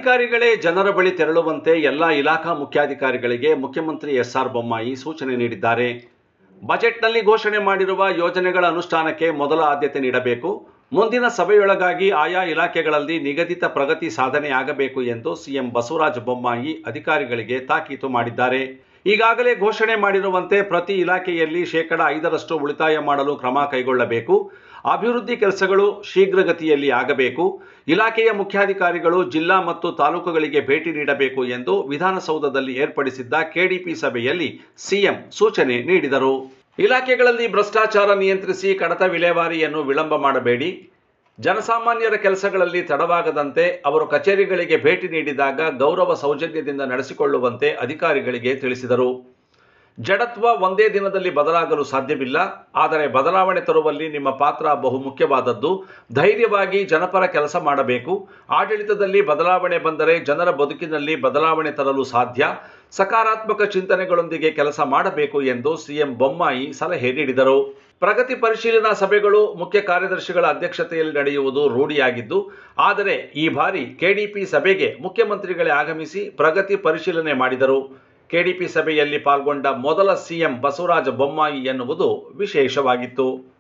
ಅಧಿಕಾರಿಗಳೇ ಜನರ ಬಳಿ ತೆರಳುವಂತೆ ಎಲ್ಲ ಇಲಾಖಾ ಮುಖ್ಯಾಧಿಕಾರಿಗಳಿಗೆ ಮುಖ್ಯಮಂತ್ರಿ ಎಸ್ಆರ್ ಬೊಮ್ಮಾಯಿ ಸೂಚನೆ ನೀಡಿದ್ದಾರೆ ಬಜೆಟ್ನಲ್ಲಿ ಘೋಷಣೆ ಮಾಡಿರುವ ಯೋಜನೆಗಳ ಅನುಷ್ಠಾನಕ್ಕೆ ಮೊದಲ ಆದ್ಯತೆ ನೀಡಬೇಕು ಮುಂದಿನ ಸಭೆಯೊಳಗಾಗಿ ಆಯಾ ಇಲಾಖೆಗಳಲ್ಲಿ ನಿಗದಿತ ಪ್ರಗತಿ ಸಾಧನೆಯಾಗಬೇಕು ಎಂದು ಸಿಎಂ ಬಸವರಾಜ ಬೊಮ್ಮಾಯಿ ಅಧಿಕಾರಿಗಳಿಗೆ ತಾಕೀತು ಮಾಡಿದ್ದಾರೆ ಈಗಾಗಲೇ ಘೋಷಣೆ ಮಾಡಿರುವಂತೆ ಪ್ರತಿ ಇಲಾಖೆಯಲ್ಲಿ ಶೇಕಡ ಐದರಷ್ಟು ಉಳಿತಾಯ ಮಾಡಲು ಕ್ರಮ ಕೈಗೊಳ್ಳಬೇಕು ಅಭಿವೃದ್ಧಿ ಕೆಲಸಗಳು ಶೀಘ್ರಗತಿಯಲ್ಲಿ ಆಗಬೇಕು ಇಲಾಖೆಯ ಮುಖ್ಯಾಧಿಕಾರಿಗಳು ಜಿಲ್ಲಾ ಮತ್ತು ತಾಲೂಕುಗಳಿಗೆ ಭೇಟಿ ನೀಡಬೇಕು ಎಂದು ವಿಧಾನಸೌಧದಲ್ಲಿ ಏರ್ಪಡಿಸಿದ್ದ ಕೆಡಿಪಿ ಸಭೆಯಲ್ಲಿ ಸಿಎಂ ಸೂಚನೆ ನೀಡಿದರು ಇಲಾಖೆಗಳಲ್ಲಿ ಭ್ರಷ್ಟಾಚಾರ ನಿಯಂತ್ರಿಸಿ ಕಡತ ವಿಲೇವಾರಿಯನ್ನು ವಿಳಂಬ ಮಾಡಬೇಡಿ ಜನಸಾಮಾನ್ಯರ ಕೆಲಸಗಳಲ್ಲಿ ತಡವಾಗದಂತೆ ಅವರು ಕಚೇರಿಗಳಿಗೆ ಭೇಟಿ ನೀಡಿದಾಗ ಗೌರವ ಸೌಜನ್ಯದಿಂದ ನಡೆಸಿಕೊಳ್ಳುವಂತೆ ಅಧಿಕಾರಿಗಳಿಗೆ ತಿಳಿಸಿದರು ಜಡತ್ವ ಒಂದೇ ದಿನದಲ್ಲಿ ಬದಲಾಗಲು ಸಾಧ್ಯವಿಲ್ಲ ಆದರೆ ಬದಲಾವಣೆ ತರುವಲ್ಲಿ ನಿಮ್ಮ ಪಾತ್ರ ಬಹುಮುಖ್ಯವಾದದ್ದು ಧೈರ್ಯವಾಗಿ ಜನಪರ ಕೆಲಸ ಮಾಡಬೇಕು ಆಡಳಿತದಲ್ಲಿ ಬದಲಾವಣೆ ಬಂದರೆ ಜನರ ಬದುಕಿನಲ್ಲಿ ಬದಲಾವಣೆ ತರಲು ಸಾಧ್ಯ ಸಕಾರಾತ್ಮಕ ಚಿಂತನೆಗಳೊಂದಿಗೆ ಕೆಲಸ ಮಾಡಬೇಕು ಎಂದು ಸಿಎಂ ಬೊಮ್ಮಾಯಿ ಸಲಹೆ ನೀಡಿದರು ಪ್ರಗತಿ ಪರಿಶೀಲನಾ ಸಭೆಗಳು ಮುಖ್ಯ ಕಾರ್ಯದರ್ಶಿಗಳ ಅಧ್ಯಕ್ಷತೆಯಲ್ಲಿ ನಡೆಯುವುದು ರೂಢಿಯಾಗಿದ್ದು ಆದರೆ ಈ ಬಾರಿ ಕೆಡಿಪಿ ಸಭೆಗೆ ಮುಖ್ಯಮಂತ್ರಿಗಳೇ ಆಗಮಿಸಿ ಪ್ರಗತಿ ಪರಿಶೀಲನೆ ಮಾಡಿದರು ಕೆಡಿಪಿ ಸಭೆಯಲ್ಲಿ ಪಾಲ್ಗೊಂಡ ಮೊದಲ ಸಿಎಂ ಬಸವರಾಜ ಬೊಮ್ಮಾಯಿ ಎನ್ನುವುದು ವಿಶೇಷವಾಗಿತ್ತು